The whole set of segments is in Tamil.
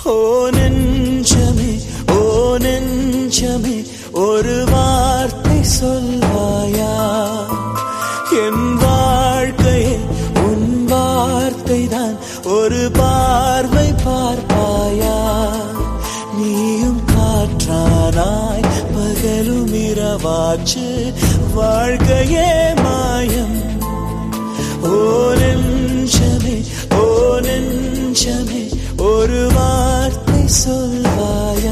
ஓ நெஞ்சமே ஓ நெஞ்சமே ஒரு வார்த்தை சொல்வாயா என் வாழ்க்கையே உன் வார்த்தை தான் ஒரு பார்வை பார்ப்பாயா நீயும் காற்றானாய் பகலும் இரவாச்சு வாழ்க்கையே மாயம் ஓ நெஞ்சமே ஓ நெஞ்சமே ஒரு வார்த்தை சொல்வாயா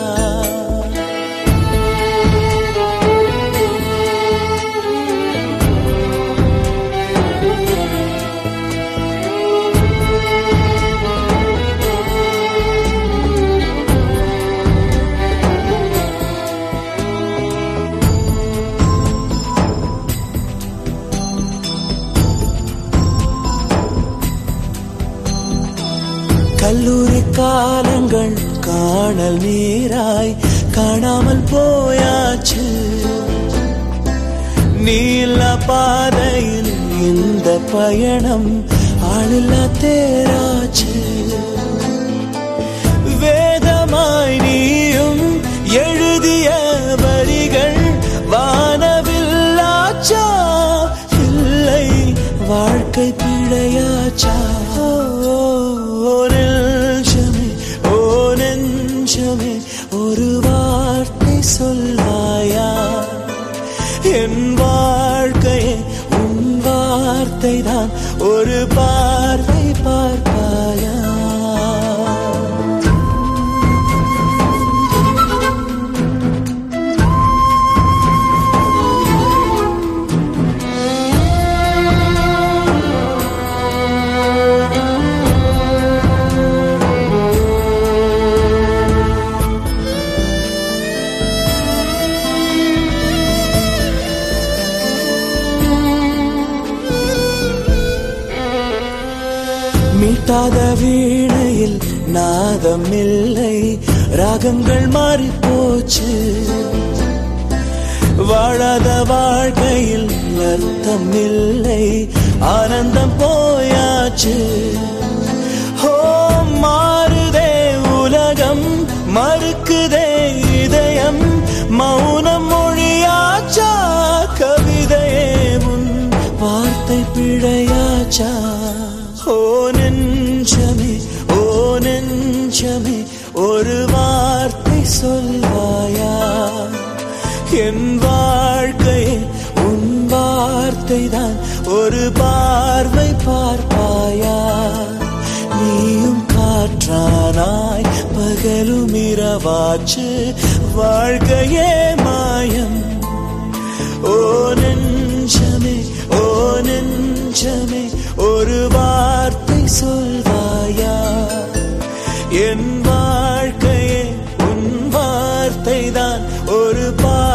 கல்லூரி காலங்கள் காணல் நீராய் காணாமல் போயாச்சு நீல பாதையில் இந்த பயணம் ஆளில்லா தேராச்சு வேதமாய் நீயும் எழுதிய வரிகள் வானவில்லாச்சா இல்லை வாழ்க்கை பிழையாச்சா ஓ நெஞ்சமே ஓ நெஞ்சமே ஒரு வார்த்தை சொல்வாயா என் வாழ்க்கையே உன் வார்த்தை தான் ஒரு பார்வை பார்ப்பாயா மீட்டாத வீணையில் நாதம் இல்லை ராகங்கள் மாறி போச்சு வாழாத வாழ்க்கையில் அர்த்தம் இல்லை ஆனந்தம் போயாச்சு ஹோ மாறுதே உலகம் மறுக்குதே இதயம் மௌனம் மொழியாச்சா கவிதையே உன் வார்த்தை பிழையாச்சா ஓ நெஞ்சமே ஓ நெஞ்சமே ஒரு வார்த்தை சொல்வாயா என் வாழ்க்கையே உன் வார்த்தை தான் ஒரு பார்வை பார்ப்பாயா நீயும் காற்றானாய் பகலும் இரவாச்சு வாழ்க்கையே மாயம் ஓ நெஞ்சமே ஓ நெஞ்சமே ஒரு வார்த்தை சொல்வாயா என் வாழ்க்கையே உன் வார்த்தை தான் ஒரு பா